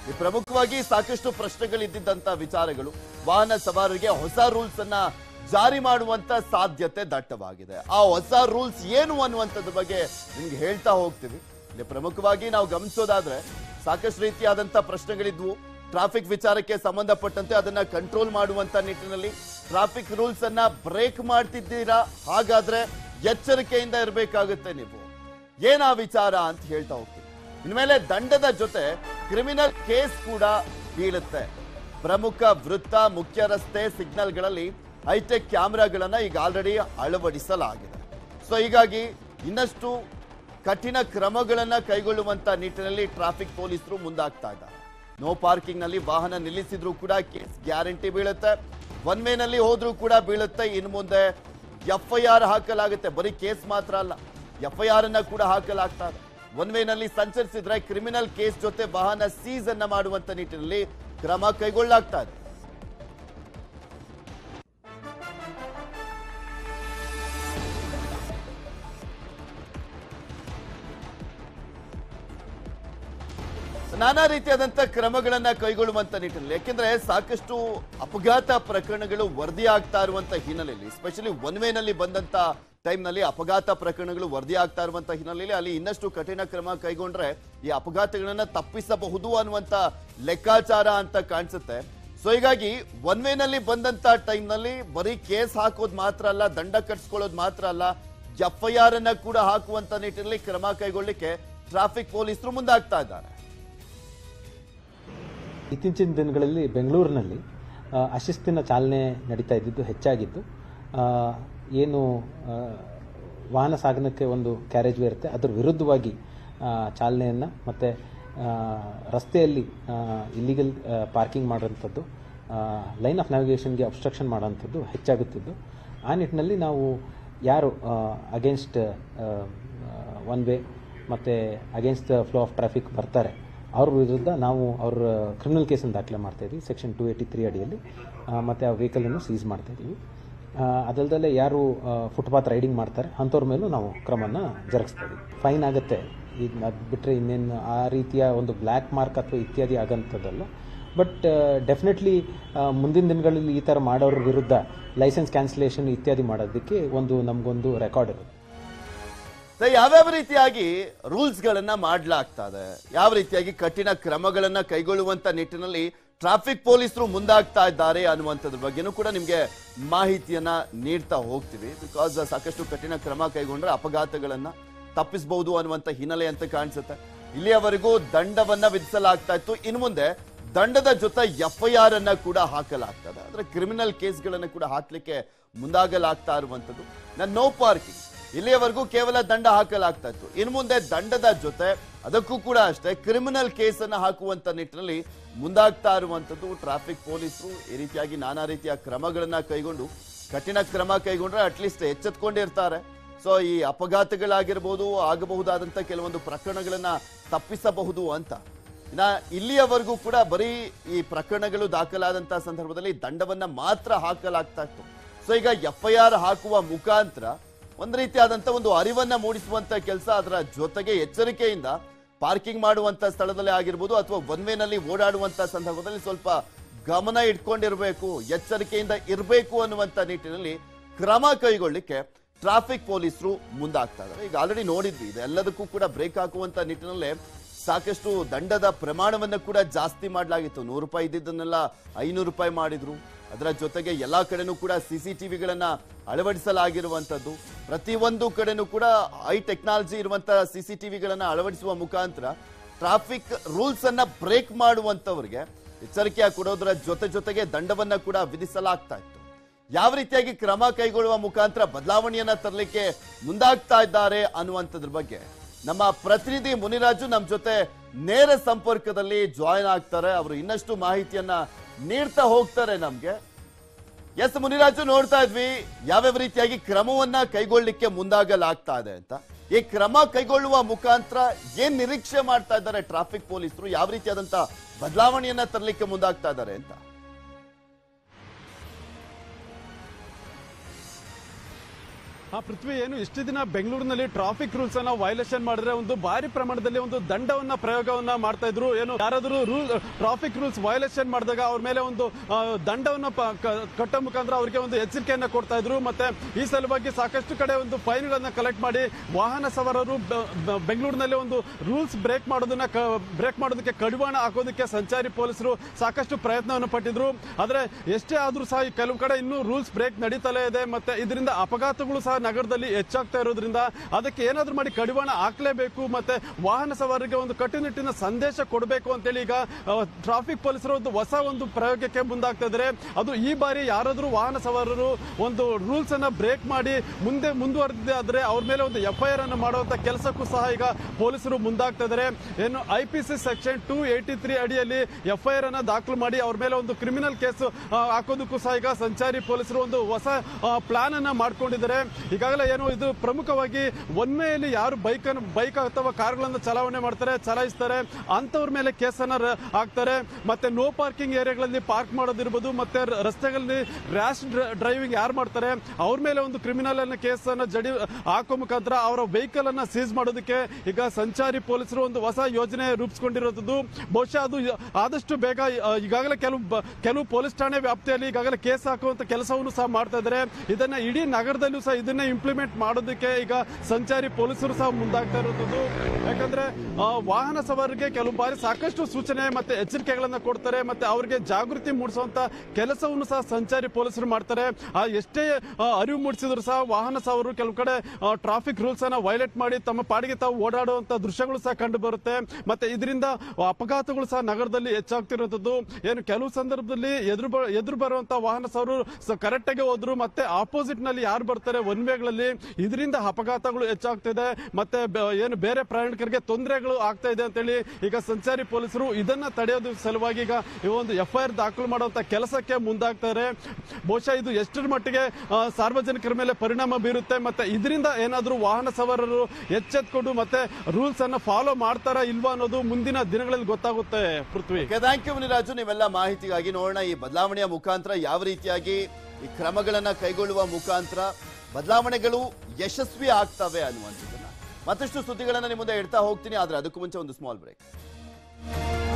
ಈ ಪ್ರಮುಖವಾಗಿ ಸಾಕಷ್ಟು ಪ್ರಶ್ನೆಗಳಿದ್ದಂತ ವಿಚಾರಗಳು ವಾಹನ ಸವಾರರಿಗೆ ಹೊಸ ರೂಲ್ಸ್ ಅನ್ನ ಜಾರಿ ಮಾಡುವಂತ ಸಾಧ್ಯತೆ ದಟ್ಟವಾಗಿದೆ ಆ ಹೊಸ ರೂಲ್ಸ್ ಏನು ಅನ್ನುವಂಥದ್ರ ಬಗ್ಗೆ ನಿಮ್ಗೆ ಹೇಳ್ತಾ ಹೋಗ್ತೀವಿ ಇಲ್ಲಿ ಪ್ರಮುಖವಾಗಿ ನಾವು ಗಮನಿಸೋದಾದ್ರೆ ಸಾಕಷ್ಟು ರೀತಿಯಾದಂತ ಪ್ರಶ್ನೆಗಳಿದ್ವು ಟ್ರಾಫಿಕ್ ವಿಚಾರಕ್ಕೆ ಸಂಬಂಧಪಟ್ಟಂತೆ ಅದನ್ನ ಕಂಟ್ರೋಲ್ ಮಾಡುವಂತ ನಿಟ್ಟಿನಲ್ಲಿ ಟ್ರಾಫಿಕ್ ರೂಲ್ಸ್ ಅನ್ನ ಬ್ರೇಕ್ ಮಾಡ್ತಿದ್ದೀರಾ ಹಾಗಾದ್ರೆ ಎಚ್ಚರಿಕೆಯಿಂದ ಇರಬೇಕಾಗುತ್ತೆ ನೀವು ಏನಾ ವಿಚಾರ ಅಂತ ಹೇಳ್ತಾ ಹೋಗ್ತೀವಿ ಇನ್ಮೇಲೆ ದಂಡದ ಜೊತೆ ಕ್ರಿಮಿನಲ್ ಕೇಸ್ ಕೂಡ ಬೀಳುತ್ತೆ ಪ್ರಮುಖ ವೃತ್ತ ಮುಖ್ಯ ರಸ್ತೆ ಸಿಗ್ನಲ್ಗಳಲ್ಲಿ ಹೈಟೆಕ್ ಕ್ಯಾಮೆರಾಗಳನ್ನ ಈಗ ಆಲ್ರೆಡಿ ಅಳವಡಿಸಲಾಗಿದೆ ಸೊ ಹೀಗಾಗಿ ಇನ್ನಷ್ಟು ಕಠಿಣ ಕ್ರಮಗಳನ್ನ ಕೈಗೊಳ್ಳುವಂತ ನಿಟ್ಟಿನಲ್ಲಿ ಟ್ರಾಫಿಕ್ ಪೊಲೀಸರು ಮುಂದಾಗ್ತಾ ಇದ್ದಾರೆ ನೋ ಪಾರ್ಕಿಂಗ್ ನಲ್ಲಿ ವಾಹನ ನಿಲ್ಲಿಸಿದ್ರು ಕೂಡ ಕೇಸ್ ಗ್ಯಾರಂಟಿ ಬೀಳುತ್ತೆ ಒನ್ ನಲ್ಲಿ ಹೋದ್ರೂ ಕೂಡ ಬೀಳುತ್ತೆ ಇನ್ನು ಮುಂದೆ ಎಫ್ ಐ ಆರ್ ಹಾಕಲಾಗುತ್ತೆ ಬರೀ ಕೇಸ್ ಮಾತ್ರ ಅಲ್ಲ ಎಫ್ ಐ ಆರ್ ಅನ್ನ ಕೂಡ ಹಾಕಲಾಗ್ತಾ ಇದೆ ಒನ್ ನಲ್ಲಿ ಸಂಚರಿಸಿದ್ರೆ ಕ್ರಿಮಿನಲ್ ಕೇಸ್ ಜೊತೆ ವಾಹನ ಸೀಸ್ ಅನ್ನ ಮಾಡುವಂತ ನಿಟ್ಟಿನಲ್ಲಿ ಕ್ರಮ ಕೈಗೊಳ್ಳಲಾಗ್ತಾ ಇದೆ ನಾನಾ ರೀತಿಯಾದಂತ ಕ್ರಮಗಳನ್ನ ಕೈಗೊಳ್ಳುವಂತ ನಿಟ್ಟಿನಲ್ಲಿ ಯಾಕೆಂದ್ರೆ ಸಾಕಷ್ಟು ಅಪಘಾತ ಪ್ರಕರಣಗಳು ವರದಿ ಆಗ್ತಾ ಇರುವಂತ ಹಿನ್ನೆಲೆಯಲ್ಲಿ ಸ್ಪೆಷಲಿ ಒನ್ ನಲ್ಲಿ ಬಂದಂತ ಟೈಮ್ ನಲ್ಲಿ ಅಪಘಾತ ಪ್ರಕರಣಗಳು ವರದಿ ಆಗ್ತಾ ಇರುವಂತ ಹಿನ್ನೆಲೆಯಲ್ಲಿ ಅಲ್ಲಿ ಇನ್ನಷ್ಟು ಕಠಿಣ ಕ್ರಮ ಕೈಗೊಂಡ್ರೆ ಈ ಅಪಘಾತಗಳನ್ನ ತಪ್ಪಿಸಬಹುದು ಅನ್ನುವಂತ ಲೆಕ್ಕಾಚಾರ ಅಂತ ಕಾಣಿಸುತ್ತೆ ಸೊ ಹೀಗಾಗಿ ಒನ್ ನಲ್ಲಿ ಬಂದಂತ ಟೈಮ್ ನಲ್ಲಿ ಬರೀ ಕೇಸ್ ಹಾಕೋದು ಮಾತ್ರ ಅಲ್ಲ ದಂಡ ಕಟ್ಸ್ಕೊಳ್ಳೋದು ಮಾತ್ರ ಅಲ್ಲ ಎಫ್ ಐ ಆರ್ ಅನ್ನ ಕೂಡ ಹಾಕುವಂತ ನಿಟ್ಟಿನಲ್ಲಿ ಕ್ರಮ ಕೈಗೊಳ್ಳಿಕ್ಕೆ ಟ್ರಾಫಿಕ್ ಪೊಲೀಸರು ಮುಂದಾಗ್ತಾ ಇದ್ದಾರೆ ಇತ್ತೀಚಿನ ದಿನಗಳಲ್ಲಿ ಬೆಂಗಳೂರಿನಲ್ಲಿ ಆ, ಅಶಿಸ್ತಿನ ಚಾಲನೆ ನಡೀತಾ ಇದ್ದಿದ್ದು ಹೆಚ್ಚಾಗಿದ್ದು ಆ, ಏನು ಆ, ವಾಹನ ಸಾಗಣಕ್ಕೆ ಒಂದು ಕ್ಯಾರೇಜ್ ವೇ ಇರುತ್ತೆ ಅದರ ವಿರುದ್ಧವಾಗಿ ಚಾಲನೆಯನ್ನು ಮತ್ತು ರಸ್ತೆಯಲ್ಲಿ ಇಲ್ಲಿಗಲ್ ಪಾರ್ಕಿಂಗ್ ಮಾಡೋಂಥದ್ದು ಲೈನ್ ಆಫ್ ನ್ಯಾವಿಗೇಷನ್ಗೆ ಅಬ್ಸ್ಟ್ರಕ್ಷನ್ ಮಾಡೋಂಥದ್ದು ಹೆಚ್ಚಾಗುತ್ತಿದ್ದು ಆ ನಿಟ್ಟಿನಲ್ಲಿ ನಾವು ಯಾರು ಅಗೇನ್ಸ್ಟ್ ಒನ್ ವೇ ಮತ್ತು against the flow of traffic ಬರ್ತಾರೆ ಅವ್ರ ವಿರುದ್ಧ ನಾವು ಅವ್ರ ಕ್ರಿಮಿನಲ್ ಕೇಸನ್ನು ದಾಖಲೆ ಮಾಡ್ತಾ ಇದ್ದೀವಿ ಸೆಕ್ಷನ್ ಟು ಏಯ್ಟಿ ತ್ರೀ ಅಡಿಯಲ್ಲಿ ಆ, ಮತ್ತು ಆ ವೆಹಿಕಲನ್ನು ಸೀಸ್ ಮಾಡ್ತಾ ಇದ್ದೀವಿ ಅದಲ್ಲದೆ ಯಾರು ಫುಟ್ಪಾತ್ ರೈಡಿಂಗ್ ಮಾಡ್ತಾರೆ ಅಂಥವ್ರ ಮೇಲೂ ನಾವು ಕ್ರಮನ ಜರುಗಿಸ್ತಾ ಇದ್ದೀವಿ ಫೈನ್ ಆಗುತ್ತೆ ಈಗ ಅದು ಬಿಟ್ಟರೆ ಇನ್ನೇನು ಆ ರೀತಿಯ ಒಂದು ಬ್ಲ್ಯಾಕ್ ಮಾರ್ಕ್ ಅಥವಾ ಇತ್ಯಾದಿ ಆಗೋಂಥದ್ದಲ್ಲ ಬಟ್ ಡೆಫಿನೆಟ್ಲಿ ಮುಂದಿನ ದಿನಗಳಲ್ಲಿ ಈ ಥರ ಮಾಡೋರ ವಿರುದ್ಧ ಲೈಸೆನ್ಸ್ ಕ್ಯಾನ್ಸಲೇಷನ್ ಇತ್ಯಾದಿ ಮಾಡೋದಕ್ಕೆ ಒಂದು ನಮಗೊಂದು ರೆಕಾರ್ಡ್ ಇರುತ್ತೆ ಸೊ ಯಾವ್ಯಾವ ರೀತಿಯಾಗಿ ರೂಲ್ಸ್ ಗಳನ್ನ ಮಾಡ್ಲಾಗ್ತಾ ಇದೆ ಯಾವ ರೀತಿಯಾಗಿ ಕಠಿಣ ಕ್ರಮಗಳನ್ನ ಕೈಗೊಳ್ಳುವಂತ ನಿಟ್ಟಿನಲ್ಲಿ ಟ್ರಾಫಿಕ್ ಪೊಲೀಸರು ಮುಂದಾಗ್ತಾ ಇದ್ದಾರೆ ಅನ್ನುವಂಥದ್ರ ಬಗ್ಗೆನೂ ಕೂಡ ನಿಮ್ಗೆ ಮಾಹಿತಿಯನ್ನ ನೀಡ್ತಾ ಹೋಗ್ತೀವಿ ಬಿಕಾಸ್ ಸಾಕಷ್ಟು ಕಠಿಣ ಕ್ರಮ ಕೈಗೊಂಡ್ರೆ ಅಪಘಾತಗಳನ್ನ ತಪ್ಪಿಸಬಹುದು ಅನ್ನುವಂತ ಹಿನ್ನೆಲೆ ಅಂತ ಕಾಣಿಸುತ್ತೆ ಇಲ್ಲಿಯವರೆಗೂ ದಂಡವನ್ನ ವಿಧಿಸಲಾಗ್ತಾ ಇತ್ತು ಇನ್ನು ಮುಂದೆ ದಂಡದ ಜೊತೆ ಎಫ್ ಐ ಆರ್ ಅನ್ನ ಕೂಡ ಹಾಕಲಾಗ್ತದೆ ಅಂದ್ರೆ ಕ್ರಿಮಿನಲ್ ಕೇಸ್ಗಳನ್ನ ಕೂಡ ಹಾಕ್ಲಿಕ್ಕೆ ಮುಂದಾಗಲಾಗ್ತಾ ಇರುವಂತದ್ದು ನಾನು ನೋ ಪಾರ್ಕಿಂಗ್ ಇಲ್ಲಿಯವರೆಗೂ ಕೇವಲ ದಂಡ ಹಾಕಲಾಗ್ತಾ ಇತ್ತು ಇನ್ನು ಮುಂದೆ ದಂಡದ ಜೊತೆ ಅದಕ್ಕೂ ಕೂಡ ಅಷ್ಟೇ ಕ್ರಿಮಿನಲ್ ಕೇಸನ್ನ ಹಾಕುವಂತ ನಿಟ್ಟಿನಲ್ಲಿ ಮುಂದಾಗ್ತಾ ಇರುವಂತದ್ದು ಟ್ರಾಫಿಕ್ ಪೊಲೀಸರು ಈ ರೀತಿಯಾಗಿ ನಾನಾ ರೀತಿಯ ಕ್ರಮಗಳನ್ನ ಕೈಗೊಂಡು ಕಠಿಣ ಕ್ರಮ ಕೈಗೊಂಡ್ರೆ ಅಟ್ಲೀಸ್ಟ್ ಎಚ್ಚೆತ್ಕೊಂಡಿರ್ತಾರೆ ಸೊ ಈ ಅಪಘಾತಗಳಾಗಿರ್ಬೋದು ಆಗಬಹುದಾದಂತ ಕೆಲವೊಂದು ಪ್ರಕರಣಗಳನ್ನ ತಪ್ಪಿಸಬಹುದು ಅಂತ ಇನ್ನ ಇಲ್ಲಿಯವರೆಗೂ ಕೂಡ ಬರೀ ಈ ಪ್ರಕರಣಗಳು ದಾಖಲಾದಂತ ಸಂದರ್ಭದಲ್ಲಿ ದಂಡವನ್ನ ಮಾತ್ರ ಹಾಕಲಾಗ್ತಾ ಇತ್ತು ಸೊ ಈಗ ಎಫ್ ಐ ಆರ್ ಹಾಕುವ ಮುಖಾಂತರ ಒಂದ್ ರೀತಿಯಾದಂತ ಒಂದು ಅರಿವನ್ನ ಮೂಡಿಸುವಂತ ಕೆಲಸ ಅದರ ಜೊತೆಗೆ ಎಚ್ಚರಿಕೆಯಿಂದ ಪಾರ್ಕಿಂಗ್ ಮಾಡುವಂತ ಸ್ಥಳದಲ್ಲಿ ಆಗಿರ್ಬೋದು ಅಥವಾ ಒನ್ ವೇನಲ್ಲಿ ಓಡಾಡುವಂತ ಸಂದರ್ಭದಲ್ಲಿ ಸ್ವಲ್ಪ ಗಮನ ಇಟ್ಕೊಂಡಿರ್ಬೇಕು ಎಚ್ಚರಿಕೆಯಿಂದ ಇರಬೇಕು ಅನ್ನುವಂತ ನಿಟ್ಟಿನಲ್ಲಿ ಕ್ರಮ ಕೈಗೊಳ್ಳಿಕ್ಕೆ ಟ್ರಾಫಿಕ್ ಪೊಲೀಸರು ಮುಂದಾಗ್ತಾ ಇದ್ದಾರೆ ಈಗ ಆಲ್ರೆಡಿ ನೋಡಿದ್ವಿ ಇದೆಲ್ಲದಕ್ಕೂ ಕೂಡ ಬ್ರೇಕ್ ಹಾಕುವಂತ ನಿಟ್ಟಿನಲ್ಲೇ ಸಾಕಷ್ಟು ದಂಡದ ಪ್ರಮಾಣವನ್ನ ಕೂಡ ಜಾಸ್ತಿ ಮಾಡಲಾಗಿತ್ತು ನೂರು ರೂಪಾಯಿ ಇದ್ದಿದ್ದನ್ನೆಲ್ಲ ಐನೂರು ರೂಪಾಯಿ ಮಾಡಿದ್ರು ಅದರ ಜೊತೆಗೆ ಎಲ್ಲಾ ಕಡೆನೂ ಕೂಡ ಸಿಸಿ ಟಿವಿಗಳನ್ನ ಅಳವಡಿಸಲಾಗಿರುವಂತದ್ದು ಪ್ರತಿಯೊಂದು ಕಡೆನೂ ಕೂಡ ಹೈ ಟೆಕ್ನಾಲಜಿ ಇರುವಂತಹ ಸಿಸಿ ಟಿವಿಗಳನ್ನ ಅಳವಡಿಸುವ ಮುಖಾಂತರ ಟ್ರಾಫಿಕ್ ರೂಲ್ಸ್ ಅನ್ನ ಬ್ರೇಕ್ ಮಾಡುವಂತವರಿಗೆ ಎಚ್ಚರಿಕೆ ಕೊಡೋದರ ಜೊತೆ ಜೊತೆಗೆ ದಂಡವನ್ನ ಕೂಡ ವಿಧಿಸಲಾಗ್ತಾ ಇತ್ತು ಯಾವ ರೀತಿಯಾಗಿ ಕ್ರಮ ಕೈಗೊಳ್ಳುವ ಮುಖಾಂತರ ಬದಲಾವಣೆಯನ್ನ ತರಲಿಕ್ಕೆ ಮುಂದಾಗ್ತಾ ಇದ್ದಾರೆ ಅನ್ನುವಂಥದ್ರ ಬಗ್ಗೆ ನಮ್ಮ ಪ್ರತಿನಿಧಿ ಮುನಿರಾಜು ನಮ್ಮ ಜೊತೆ ನೇರ ಸಂಪರ್ಕದಲ್ಲಿ ಜಾಯಿನ್ ಆಗ್ತಾರೆ ಅವರು ಇನ್ನಷ್ಟು ಮಾಹಿತಿಯನ್ನ ನೀಡ್ತಾ ಹೋಗ್ತಾರೆ ನಮ್ಗೆ ಎಸ್ ಮುನಿರಾಜು ನೋಡ್ತಾ ಇದ್ವಿ ಯಾವ್ಯಾವ ರೀತಿಯಾಗಿ ಕ್ರಮವನ್ನ ಕೈಗೊಳ್ಳಿಕ್ಕೆ ಮುಂದಾಗಲಾಗ್ತಾ ಇದೆ ಅಂತ ಈ ಕ್ರಮ ಕೈಗೊಳ್ಳುವ ಮುಖಾಂತರ ಏನ್ ನಿರೀಕ್ಷೆ ಮಾಡ್ತಾ ಇದ್ದಾರೆ ಟ್ರಾಫಿಕ್ ಪೊಲೀಸರು ಯಾವ ರೀತಿಯಾದಂತ ಬದಲಾವಣೆಯನ್ನ ತರಲಿಕ್ಕೆ ಮುಂದಾಗ್ತಾ ಇದ್ದಾರೆ ಅಂತ ಆ ಪೃಥ್ವಿ ಏನು ಇಷ್ಟು ದಿನ ಬೆಂಗಳೂರಿನಲ್ಲಿ ಟ್ರಾಫಿಕ್ ರೂಲ್ಸ್ ಅನ್ನ ವೈಲೇಷನ್ ಮಾಡಿದ್ರೆ ಒಂದು ಭಾರಿ ಪ್ರಮಾಣದಲ್ಲಿ ಒಂದು ದಂಡವನ್ನ ಪ್ರಯೋಗವನ್ನ ಮಾಡ್ತಾ ಇದ್ರು ಏನು ಯಾರಾದರೂ ರೂಲ್ ಟ್ರಾಫಿಕ್ ರೂಲ್ಸ್ ವೈಲೇಷನ್ ಮಾಡಿದಾಗ ಅವ್ರ ಮೇಲೆ ಒಂದು ಆ, ದಂಡವನ್ನ ಪ- ಕ- ಕಟ್ಟೋ ಮುಖಾಂತರ ಅವರಿಗೆ ಒಂದು ಎಚ್ಚರಿಕೆಯನ್ನ ಕೊಡ್ತಾ ಇದ್ರು ಮತ್ತೆ ಈ ಸಲುವಾಗಿ ಸಾಕಷ್ಟು ಕಡೆ ಒಂದು ಫೈನ್ಗಳನ್ನ ಕಲೆಕ್ಟ್ ಮಾಡಿ ವಾಹನ ಸವಾರರು ಬ- ಬ- ಬೆಂಗಳೂರಿನಲ್ಲಿ ಒಂದು ರೂಲ್ಸ್ ಬ್ರೇಕ್ ಮಾಡೋದನ್ನ ಬ್ರೇಕ್ ಮಾಡೋದಕ್ಕೆ ಕಡಿವಾಣ ಹಾಕೋದಕ್ಕೆ ಸಂಚಾರಿ ಪೊಲೀಸರು ಸಾಕಷ್ಟು ಪ್ರಯತ್ನವನ್ನು ಪಟ್ಟಿದ್ರು ಆದ್ರೆ ಎಷ್ಟೇ ಆದ್ರೂ ಸಹ ಈ ಕೆಲವು ಕಡೆ ಇನ್ನೂ ರೂಲ್ಸ್ ಬ್ರೇಕ್ ನಡೀತಲೇ ಇದೆ ಮತ್ತೆ ಇದರಿಂದ ಅಪಘಾತಗಳು ಸಹ ನಗರದಲ್ಲಿ ಹೆಚ್ಚಾಗ್ತಾ ಇರೋದ್ರಿಂದ ಅದಕ್ಕೆ ಏನಾದ್ರೂ ಮಾಡಿ ಕಡಿವಾಣ ಹಾಕ್ಲೇಬೇಕು ಮತ್ತೆ ವಾಹನ ಸವಾರರಿಗೆ ಒಂದು ಕಟ್ಟುನಿಟ್ಟಿನ ಸಂದೇಶ ಕೊಡಬೇಕು ಅಂತೇಳಿ ಈಗ ಟ್ರಾಫಿಕ್ ಪೊಲೀಸರು ಒಂದು ಹೊಸ ಒಂದು ಪ್ರಯೋಗಕ್ಕೆ ಮುಂದಾಗ್ತಾ ಇದ್ದಾರೆ ಅದು ಈ ಬಾರಿ ಯಾರಾದ್ರೂ ವಾಹನ ಸವಾರರು ಒಂದು ರೂಲ್ಸ್ ಅನ್ನ ಬ್ರೇಕ್ ಮಾಡಿ ಮುಂದೆ ಮುಂದುವರೆದಿದೆ ಆದ್ರೆ ಅವ್ರ ಮೇಲೆ ಒಂದು ಎಫ್ಐಆರ್ ಅನ್ನು ಮಾಡುವಂತ ಕೆಲಸಕ್ಕೂ ಸಹ ಈಗ ಪೊಲೀಸರು ಮುಂದಾಗ್ತಾ ಇದ್ದಾರೆ ಏನು I P C section two eighty three ಅಡಿಯಲ್ಲಿ ಎಫ್ಐಆರ್ ಅನ್ನ ದಾಖಲು ಮಾಡಿ ಅವ್ರ ಮೇಲೆ ಒಂದು ಕ್ರಿಮಿನಲ್ ಕೇಸ್ ಹಾಕೋದಕ್ಕೂ ಸಹ ಈಗ ಸಂಚಾರಿ ಪೊಲೀಸರು ಒಂದು ಹೊಸ ಪ್ಲಾನ್ ಅನ್ನ ಮಾಡ್ಕೊಂಡಿದ್ದಾರೆ ಈಗಾಗಲೇ ಏನು ಇದು ಪ್ರಮುಖವಾಗಿ ಒನ್ ವೇಯಲ್ಲಿ ಯಾರು ಬೈಕ್ ಅನ್ನು ಬೈಕ್ ಅಥವಾ ಕಾರ್ಗಳನ್ನು ಚಲಾವಣೆ ಮಾಡ್ತಾರೆ ಚಲಾಯಿಸ್ತಾರೆ ಅಂತವ್ರ ಮೇಲೆ ಕೇಸನ್ನ ರ- ಹಾಕ್ತಾರೆ ಮತ್ತೆ ನೋ ಪಾರ್ಕಿಂಗ್ ಏರಿಯಾಗಳಲ್ಲಿ ಪಾರ್ಕ್ ಮಾಡೋದಿರ್ಬೋದು ಮತ್ತೆ ರ- ರಸ್ತೆಗಳಲ್ಲಿ ರ್ಯಾಶ್ ಡ್ರೈವಿಂಗ್ ಯಾರು ಮಾಡ್ತಾರೆ ಅವ್ರ ಮೇಲೆ ಒಂದು ಕ್ರಿಮಿನಲ್ ಅನ್ನ ಕೇಸ್ ಅನ್ನ ಜಡಿ ಹಾಕೋ ಮುಖಾಂತರ ಅವರ ವೆಹಿಕಲ್ ಅನ್ನ ಸೀಸ್ ಮಾಡೋದಕ್ಕೆ ಈಗ ಸಂಚಾರಿ ಪೊಲೀಸರು ಒಂದು ಹೊಸ ಯೋಜನೆ ರೂಪಿಸಿಕೊಂಡಿರೋದು ಬಹುಶಃ ಅದು ಆದಷ್ಟು ಬೇಗ ಆ, ಈಗಾಗಲೇ ಕೆಲವು ಬ- ಕೆಲವು ಪೊಲೀಸ್ ಠಾಣೆ ವ್ಯಾಪ್ತಿಯಲ್ಲಿ ಈಗಾಗಲೇ ಕೇಸ್ ಹಾಕುವಂತ ಕೆಲಸವನ್ನು ಸಹ ಮಾಡ್ತಾ ಇದ್ದಾರೆ ಇದನ್ನ ಇಡೀ ನಗರದಲ್ಲೂ ಸಹ ಇದನ್ನ ಇಂಪ್ಲಿಮೆಂಟ್ ಮಾಡೋದಕ್ಕೆ ಈಗ ಸಂಚಾರಿ ಪೊಲೀಸರು ಸಹ ಮುಂದಾಗ್ತಾ ಇರೋದು ಯಾಕಂದ್ರೆ ಆ, ವಾಹನ ಸವಾರರಿಗೆ ಕೆಲವು ಬಾರಿ ಸಾಕಷ್ಟು ಸೂಚನೆ ಮತ್ತೆ ಎಚ್ಚರಿಕೆಗಳನ್ನ ಕೊಡ್ತಾರೆ ಮತ್ತೆ ಅವರಿಗೆ ಜಾಗೃತಿ ಮೂಡಿಸುವಂತ ಕೆಲಸವನ್ನು ಸಹ ಸಂಚಾರಿ ಪೊಲೀಸರು ಮಾಡ್ತಾರೆ ಆ ಎಷ್ಟೇ ಆ, ಅರಿವು ಮೂಡಿಸಿದ್ರು ಸಹ ವಾಹನ ಸವಾರರು ಕೆಲವು ಕಡೆ ಟ್ರಾಫಿಕ್ ರೂಲ್ಸ್ ಅನ್ನ ವೈಲೇಟ್ ಮಾಡಿ ತಮ್ಮ ಪಾಡಿಗೆ ತಾವು ಓಡಾಡುವಂತ ದೃಶ್ಯಗಳು ಸಹ ಕಂಡು ಬರುತ್ತೆ ಮತ್ತೆ ಇದರಿಂದ ಅಪಘಾತಗಳು ಸಹ ನಗರದಲ್ಲಿ ಹೆಚ್ಚಾಗ್ತಿರೋದು ಏನು ಕೆಲವು ಸಂದರ್ಭದಲ್ಲಿ ಎದುರು ಬ- ಎದುರು ಬರುವಂತ ವಾಹನ ಸವಾರರು ಕರೆಕ್ಟ್ ಆಗಿ ಹೋದ್ರು ಮತ್ತೆ ಆಪೋಸಿಟ್ ನಲ್ಲಿ ಯಾರು ಬರ್ತಾರೆ ಒನ್ ವೇಗಳಲ್ಲಿ ಇದರಿಂದ ಅಪಘಾತಗಳು ಹೆಚ್ಚಾಗ್ತಿದೆ ಮತ್ತೆ ಬ- ಏನು ಬೇರೆ ಪ್ರಯಾಣಿಕರಿಗೆ ತೊಂದರೆಗಳು ಆಗ್ತಾ ಇದೆ ಅಂತೇಳಿ ಈಗ ಸಂಚಾರಿ ಪೊಲೀಸರು ಇದನ್ನ ತಡೆಯೋದ್ರ ಸಲುವಾಗಿ ಈಗ ಈ ಒಂದು ಎಫ್ಐಆರ್ ದಾಖಲು ಮಾಡುವಂತ ಕೆಲಸಕ್ಕೆ ಮುಂದಾಗ್ತಾರೆ ಬಹುಶಃ ಇದು ಎಷ್ಟರ ಮಟ್ಟಿಗೆ ಆ, ಸಾರ್ವಜನಿಕರ ಮೇಲೆ ಪರಿಣಾಮ ಬೀರುತ್ತೆ ಮತ್ತೆ ಇದರಿಂದ ಏನಾದರೂ ವಾಹನ ಸವಾರರು ಎಚ್ಚೆತ್ಕೊಂಡು ಮತ್ತೆ ರೂಲ್ಸ್ ಅನ್ನ ಫಾಲೋ ಮಾಡ್ತಾರಾ ಇಲ್ವಾ ಅನ್ನೋದು ಮುಂದಿನ ದಿನಗಳಲ್ಲಿ ಗೊತ್ತಾಗುತ್ತೆ ಪೃಥ್ವಿ ಥ್ಯಾಂಕ್ ಯು ಮುನಿರಾಜು ನೀವೆಲ್ಲ ಮಾಹಿತಿಗಾಗಿ ನೋಡೋಣ ಈ ಬದಲಾವಣೆಯ ಮುಖಾಂತರ ಯಾವ ರೀತಿಯಾಗಿ ಈ ಕ್ರಮಗಳನ್ನ ಕೈಗೊಳ್ಳುವ ಮುಖಾಂತರ ಬದಲಾವಣೆಗಳು ಯಶಸ್ವಿ ಆಗ್ತವೆ ಅನ್ನುವಂಥದ್ದನ್ನ ಮತ್ತಷ್ಟು ಸುದ್ದಿಗಳನ್ನ ನಿಮ್ಮ ಮುಂದೆ ಇಡ್ತಾ ಹೋಗ್ತೀನಿ ಆದ್ರೆ ಅದಕ್ಕೂ ಮುಂಚೆ ಒಂದು ಸ್ಮಾಲ್ ಬ್ರೇಕ್